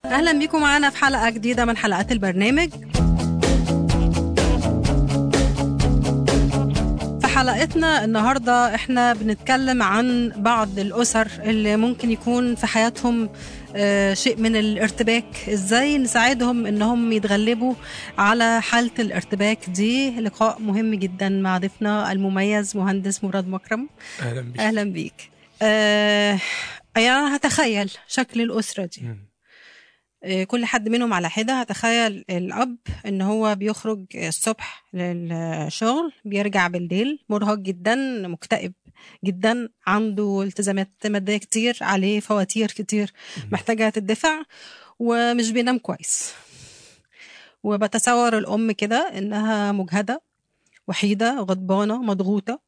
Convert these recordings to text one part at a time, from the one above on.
أهلا بيكم معانا في حلقة جديدة من حلقات البرنامج في حلقتنا النهاردة احنا بنتكلم عن بعض الأسر اللي ممكن يكون في حياتهم آه، شيء من الارتباك ازاي نساعدهم انهم يتغلبوا على حالة الارتباك دي لقاء مهم جدا مع ضيفنا المميز مهندس مراد مكرم اهلا بيك اهلا بيك آه يعني هتخيل شكل الاسره دي مم. آه كل حد منهم على حده هتخيل الاب ان هو بيخرج الصبح للشغل بيرجع بالليل مرهق جدا مكتئب جدا عنده التزامات ماديه كتير عليه فواتير كتير محتاجه تدفع ومش بينام كويس وبتصور الام كده انها مجهده وحيده غضبانه مضغوطه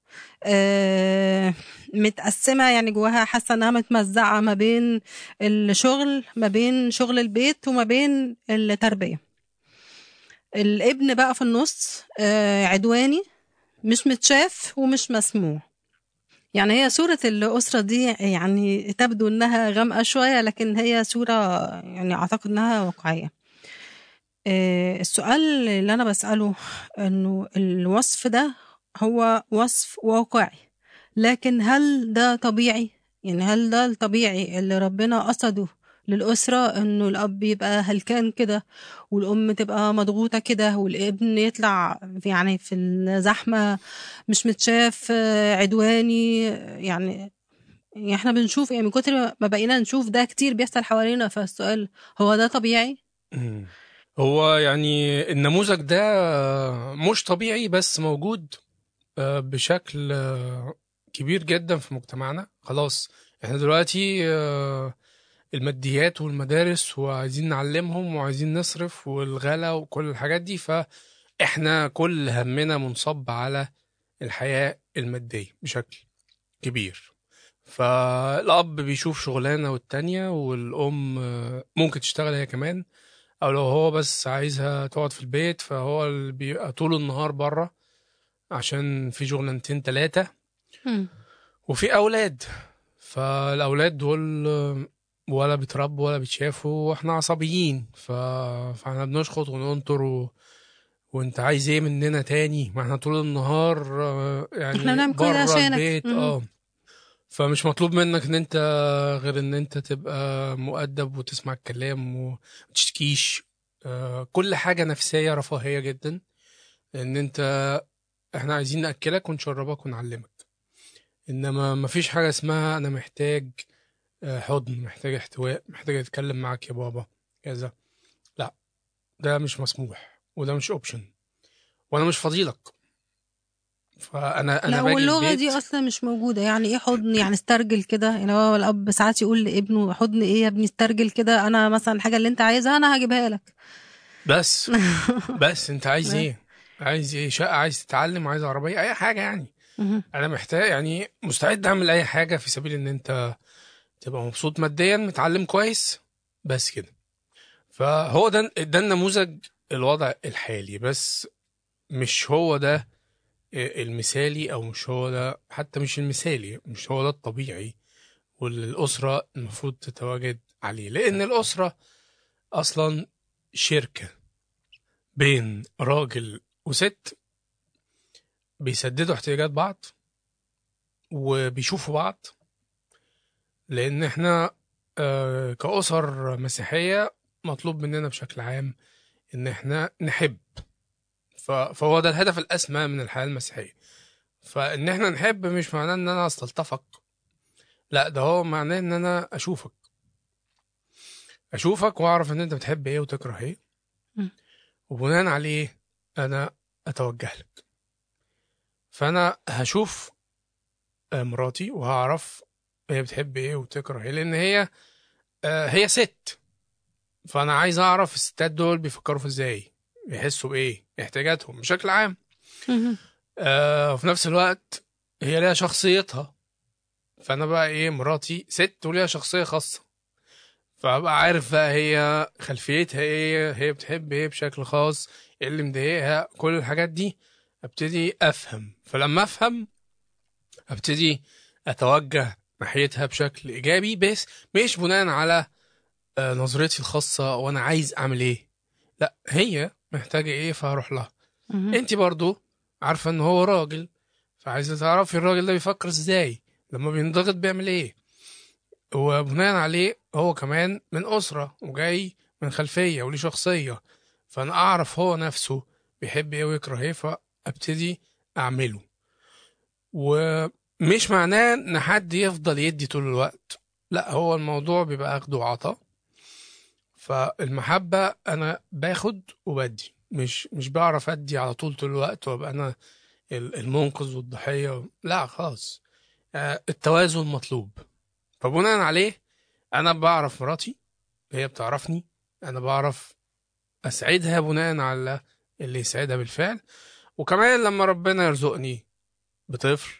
آه، متقسمه يعني جواها حاسه انها متمزعه ما بين الشغل ما بين شغل البيت وما بين التربيه الابن بقى في النص آه، عدواني مش متشاف ومش مسموع يعني هي صورة الأسرة دي يعني تبدو إنها غامقة شوية لكن هي صورة يعني أعتقد إنها واقعية آه، السؤال اللي أنا بسأله إنه الوصف ده هو وصف واقعي لكن هل ده طبيعي يعني هل ده الطبيعي اللي ربنا قصده للأسرة إنه الأب يبقى هلكان كده والأم تبقى مضغوطة كده والابن يطلع يعني في الزحمة مش متشاف آه، عدواني آه، يعني يعني احنا بنشوف يعني من كتر ما بقينا نشوف ده كتير بيحصل حوالينا فالسؤال هو ده طبيعي؟ مم. هو يعني النموذج ده مش طبيعي بس موجود آه، بشكل آه، كبير جدا في مجتمعنا خلاص احنا دلوقتي آه، الماديات والمدارس وعايزين نعلمهم وعايزين نصرف والغلا وكل الحاجات دي فاحنا كل همنا منصب على الحياة المادية بشكل كبير فالأب بيشوف شغلانة والتانية والأم آه، ممكن تشتغل هي كمان او لو هو بس عايزها تقعد في البيت فهو اللي بيبقى طول النهار بره عشان في شغلانتين تلاتة مم. وفي اولاد فالاولاد دول ولا بيتربوا ولا بيتشافوا واحنا عصبيين ف... فاحنا بنشخط وننطر و... وانت عايز ايه مننا تاني ما احنا طول النهار آه، يعني إحنا بنعمل كل ده بره عشانك. البيت مم. اه فمش مطلوب منك ان انت غير ان انت تبقى مؤدب وتسمع الكلام ومتشتكيش آه، كل حاجة نفسية رفاهية جدا ان انت احنا عايزين نأكلك ونشربك ونعلمك انما مفيش حاجة اسمها انا محتاج آه، حضن محتاج احتواء محتاج اتكلم معاك يا بابا كذا لا ده مش مسموح وده مش اوبشن وانا مش فضيلك فانا انا لا باجي واللغه البيت دي اصلا مش موجوده يعني ايه حضن يعني استرجل كده يعني هو الاب ساعات يقول لابنه حضن ايه يا ابني استرجل كده انا مثلا الحاجه اللي انت عايزها انا هجيبها لك بس بس انت عايز ايه عايز ايه شقه عايز تتعلم عايز عربيه اي حاجه يعني مهم. انا محتاج يعني مستعد اعمل اي حاجه في سبيل ان انت تبقى مبسوط ماديا متعلم كويس بس كده فهو ده ده النموذج الوضع الحالي بس مش هو ده المثالي او مش هو ده حتى مش المثالي مش هو ده الطبيعي واللي الاسره المفروض تتواجد عليه لان الاسره اصلا شركه بين راجل وست بيسددوا احتياجات بعض وبيشوفوا بعض لان احنا آه، كأسر مسيحية مطلوب مننا بشكل عام ان احنا نحب ف- فهو ده الهدف الاسمى من الحياة المسيحية فان احنا نحب مش معناه ان انا استلطفك لا ده هو معناه ان انا اشوفك اشوفك واعرف ان انت بتحب ايه وتكره ايه م. وبناء عليه انا اتوجه لك فانا هشوف آه، مراتي وهعرف هي بتحب ايه وتكره ايه لان هي آه، هي ست فانا عايز اعرف الستات دول بيفكروا في ازاي بيحسوا بايه احتياجاتهم بشكل عام مهم. آه وفي نفس الوقت هي ليها شخصيتها فانا بقى ايه مراتي ست وليها شخصيه خاصه فابقى عارف بقى هي خلفيتها ايه هي بتحب ايه بشكل خاص ايه اللي مضايقها كل الحاجات دي ابتدي افهم فلما افهم ابتدي اتوجه ناحيتها بشكل ايجابي بس مش بناء على آه، نظرتي الخاصه وانا عايز اعمل ايه لا هي محتاجه ايه فهروح لها مهم. انت برضو عارفه ان هو راجل فعايزه تعرفي الراجل ده بيفكر ازاي لما بينضغط بيعمل ايه وبناء عليه هو كمان من اسره وجاي من خلفيه وليه شخصيه فانا اعرف هو نفسه بيحب ايه ويكره ايه فابتدي اعمله ومش معناه ان حد يفضل يدي طول الوقت لا هو الموضوع بيبقى اخد وعطاء فالمحبه انا باخد وبدي مش مش بعرف ادي على طول طول الوقت وابقى انا ال- المنقذ والضحيه لا خلاص آه، التوازن مطلوب فبناء عليه انا بعرف مراتي هي بتعرفني انا بعرف اسعدها بناء على اللي يسعدها بالفعل وكمان لما ربنا يرزقني بطفل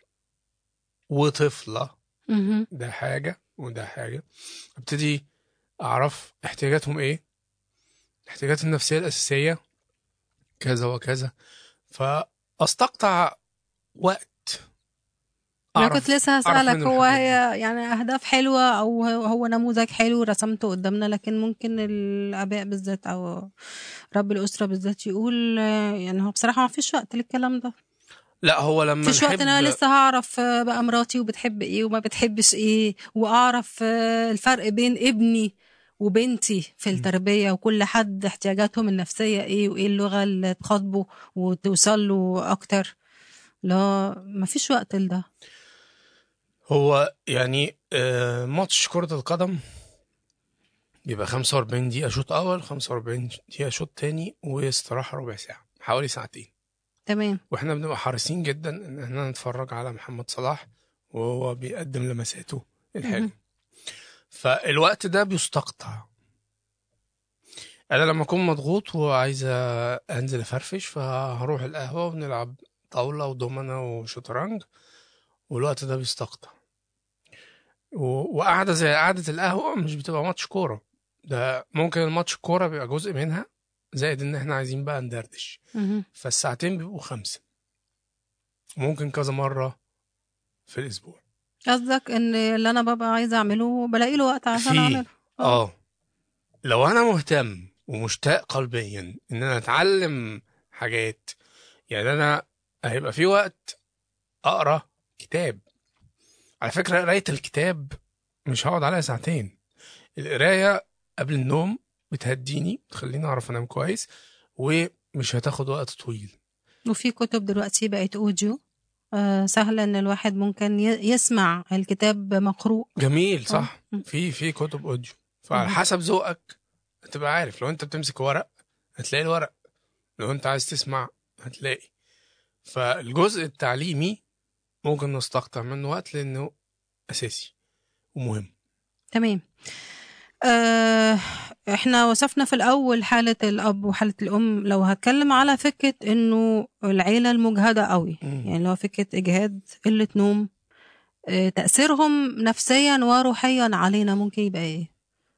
وطفله مهم. ده حاجه وده حاجه ابتدي اعرف احتياجاتهم ايه الاحتياجات النفسيه الاساسيه كذا وكذا فاستقطع وقت انا أعرف- كنت لسه أعرف هسألك منه هو الحاجات هي يعني اهداف حلوة او هو هو نموذج حلو رسمته قدامنا لكن ممكن الاباء بالذات او رب الاسرة بالذات يقول آه، يعني هو بصراحة ما فيش وقت للكلام ده لا هو لما مفيش وقت نحب ان انا لسه هعرف آه، بقى مراتي وبتحب ايه وما بتحبش ايه واعرف آه، الفرق بين ابني وبنتي في التربية وكل حد احتياجاتهم النفسية ايه وايه اللغة اللي تخاطبه وتوصل له اكتر لا مفيش وقت لده هو يعني آه، ماتش كرة القدم بيبقى 45 دقيقة شوط أول 45 دقيقة شوط تاني واستراحة ربع ساعة حوالي ساعتين تمام واحنا بنبقى حريصين جدا ان احنا نتفرج على محمد صلاح وهو بيقدم لمساته الحلوة مهم. فالوقت ده بيستقطع انا لما اكون مضغوط وعايز انزل افرفش فهروح القهوة ونلعب طاولة ودومنة وشطرنج والوقت ده بيستقطع و- وقعدة زي قعدة القهوة مش بتبقى ماتش كورة ده ممكن الماتش الكورة بيبقى جزء منها زائد ان احنا عايزين بقى ندردش مهم. فالساعتين بيبقوا خمسة ممكن كذا مرة في الأسبوع قصدك ان اللي انا ببقى عايزه اعمله بلاقي له وقت عشان في- اعمله اه لو أنا مهتم ومشتاق قلبيا إن أنا أتعلم حاجات يعني أنا هيبقى في وقت أقرأ كتاب على فكرة قراية الكتاب مش هقعد عليها ساعتين القراية قبل النوم بتهديني بتخليني أعرف أنام كويس ومش هتاخد وقت طويل وفي كتب دلوقتي بقت اوديو آه سهلة ان الواحد ممكن ي- يسمع الكتاب مقروء جميل صح آه. في في كتب اوديو فعلى مهم. حسب ذوقك هتبقى عارف لو انت بتمسك ورق هتلاقي الورق لو انت عايز تسمع هتلاقي فالجزء التعليمي ممكن نستقطع منه وقت لانه اساسي ومهم تمام آه احنا وصفنا في الاول حالة الاب وحالة الام لو هتكلم على فكرة انه العيلة المجهدة قوي مم. يعني لو فكرة اجهاد قلة نوم آه تأثيرهم نفسيا وروحيا علينا ممكن يبقى ايه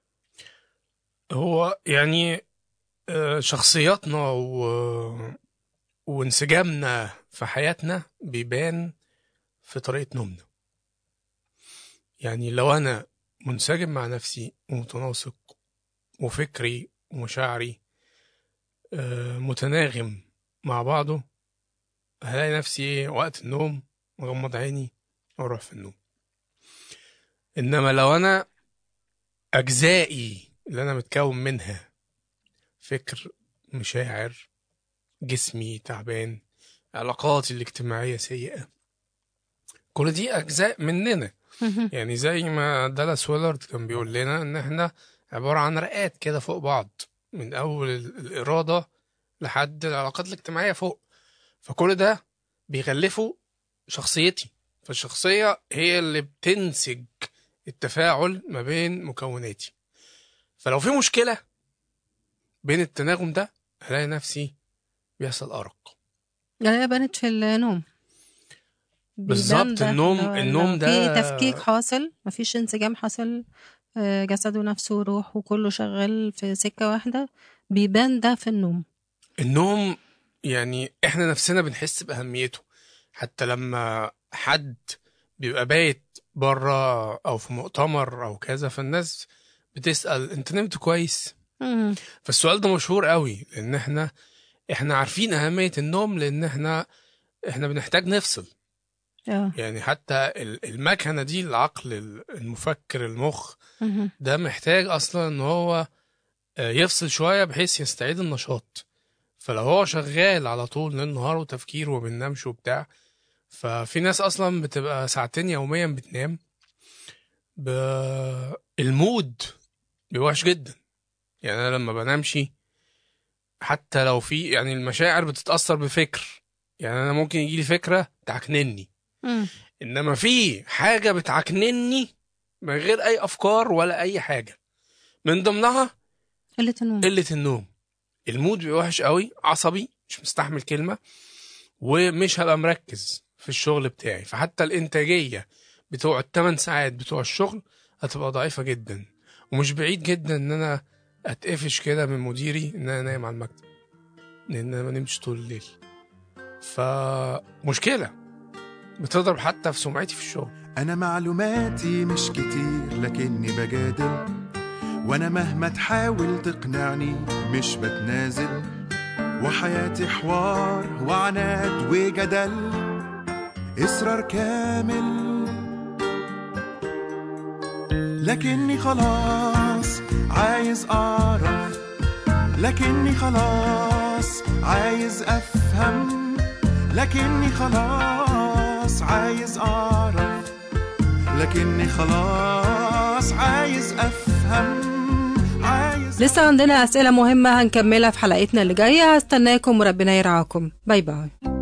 هو يعني آه، شخصياتنا و... وانسجامنا في حياتنا بيبان في طريقة نومنا يعني لو أنا منسجم مع نفسي ومتناسق وفكري ومشاعري آه، متناغم مع بعضه هلاقي نفسي إيه وقت النوم أغمض عيني وأروح في النوم إنما لو أنا أجزائي اللي أنا متكون منها فكر مشاعر جسمي تعبان علاقاتي الاجتماعية سيئة كل دي أجزاء مننا يعني زي ما دالاس ويلارد كان بيقول لنا إن إحنا عبارة عن رقات كده فوق بعض من أول ال- الإرادة لحد العلاقات الاجتماعية فوق فكل ده بيغلفوا شخصيتي فالشخصية هي اللي بتنسج التفاعل ما بين مكوناتي فلو في مشكلة بين التناغم ده هلاقي نفسي بيحصل أرق لا بانت في النوم بيبان بالظبط، ده. النوم- لو- النوم لو ده- في تفكيك حاصل مفيش انسجام حاصل آه، جسد ونفس وروح وكله شغال في سكة واحدة بيبان ده في النوم النوم يعني احنا نفسنا بنحس بأهميته حتى لما حد بيبقى بايت بره او في مؤتمر او كذا فالناس بتسال انت نمت كويس مم. فالسؤال ده مشهور قوي لان احنا احنا عارفين اهميه النوم لان احنا احنا بنحتاج نفصل اه يعني حتى ال- المكنه دي العقل ال- المفكر المخ مهم. ده محتاج اصلا ان هو آه، يفصل شويه بحيث يستعيد النشاط فلو هو شغال على طول ليل نهار وتفكير وما بينامش وبتاع ففي ناس اصلا بتبقى ساعتين يوميا بتنام ب... المود بيبقى وحش جدا يعني انا لما بنامش حتى لو في يعني المشاعر بتتاثر بفكر يعني انا ممكن يجي لي فكره تعكنني مم. انما في حاجه بتعكنني من غير اي افكار ولا اي حاجه من ضمنها قلة النوم قله النوم المود بيبقى وحش قوي عصبي مش مستحمل كلمه ومش هبقى مركز في الشغل بتاعي فحتى الانتاجيه بتوع الثمان ساعات بتوع الشغل هتبقى ضعيفه جدا ومش بعيد جدا ان انا اتقفش كده من مديري ان انا نايم على المكتب لان انا ما نمتش طول الليل فمشكله بتضرب حتى في سمعتي في الشغل أنا معلوماتي مش كتير لكني بجادل وأنا مهما تحاول تقنعني مش بتنازل وحياتي حوار وعناد وجدل إصرار كامل لكني خلاص عايز أعرف لكني خلاص عايز أفهم لكني خلاص عايز أعرف لكني خلاص عايز أفهم عايز لسه عندنا أسئلة مهمة هنكملها في حلقتنا اللي جاية هستناكم وربنا يرعاكم باي باي